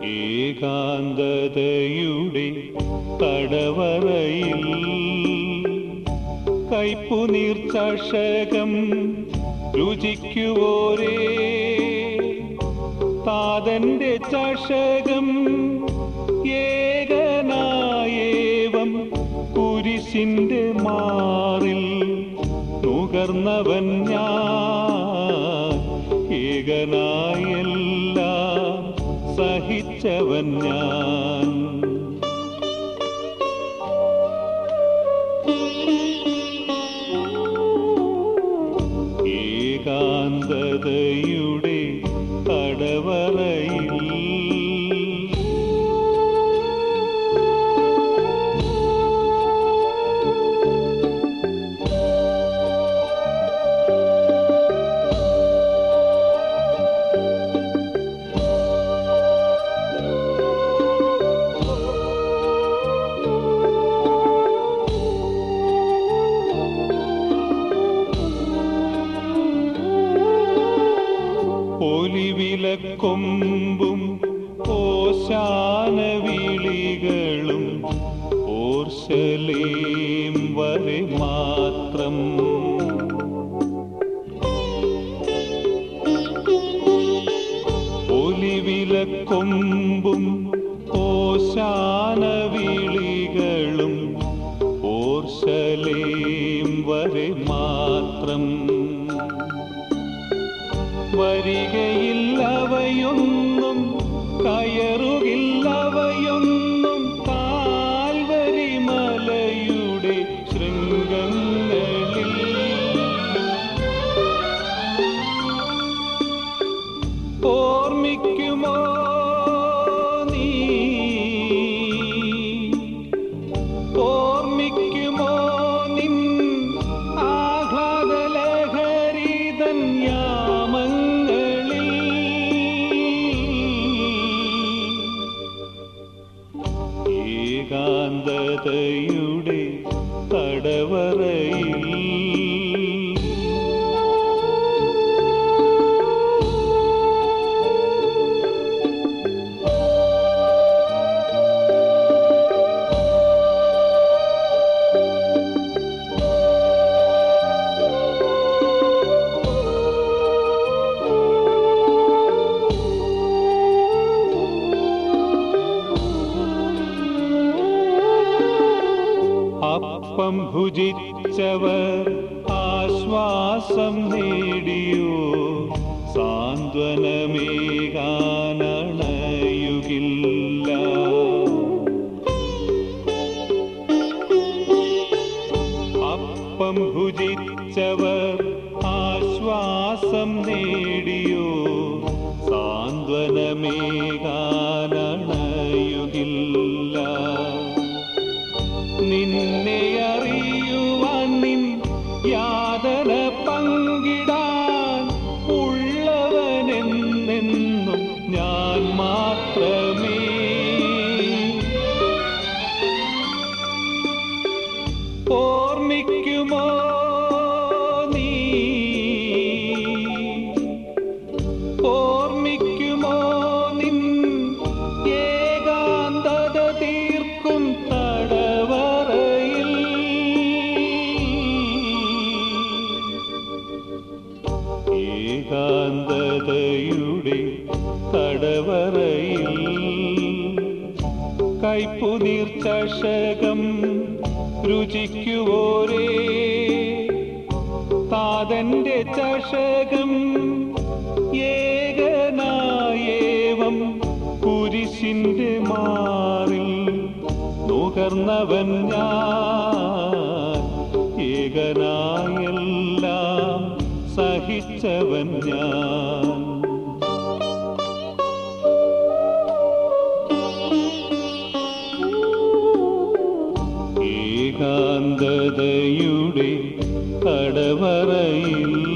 ഏകാന്തതയുടെ തടവറയിൽ കൈപ്പുനീർ ചഷകം രുചിക്കുവോരേ താതന്റെ ചഷകം ഏകനായേവം കുരിശിന്റെ മാറിൽ നുകർന്നവൻ ഞാൻ ഏകനായെല്ലാം സഹിച്ചവൻ ഞാൻ ഏകാന്തതയുടെ തടവറയിൽ ഒലിവിലക്കൊമ്പും ഓശാന വിളികളും ഓർശലേം വരെ മാത്രം ഒലിവിലക്കൊമ്പും ഓശാന വിളികളും ഓർശലേം വരെ മാത്രം വരികയില്ലവയൊന്നും കയറുകില്ലവയൊന്നും കാൽവരി മലയുടെ ശൃംഗങ്ങളിൽ ഓർമ്മിക്കുമോ നീ ഓർമ്മിക്കുമോ നിൻ ആഹ്ലാദലഹരിതൻ യാമങ്ങളിൽ ഏകാന്തതയുടെ തടവറയിൽ അപ്പം ഭുജിച്ചവർ ആശ്വാസം നേടിയോ സാന്ത്വനമേകാനണയുകില്ല അപ്പം ഭുജിച്ചവർ ആശ്വാസം നേടിയോ സാന്ത്വനമേകാനണയുകില്ല നിന്നെ അറിയുവാൻ നിൻ യാതന പങ്കിടാൻ ഉള്ളവനെന്നെന്നും ഞാൻ മാത്രമേ ഓർമ്മിക്കുമോ നീ ഓർമ്മിക്കുമോ നിൻ ഏകാന്തത തീർക്കും തടവറയിൽ ഏകാന്തതയുടെ തടവറയിൽ കൈപ്പുനീർ ചഷകം രുചിക്കുവോരേ താതന്റെ ചഷകം ഏകനായേവം കുരിശിന്റെ മാറിൽ നുകർന്നവൻ ഞാൻ ഏകനായെല്ലാം സഹിച്ചവൻ ഞാൻ ഏകാന്തതയുടെ തടവറയിൽ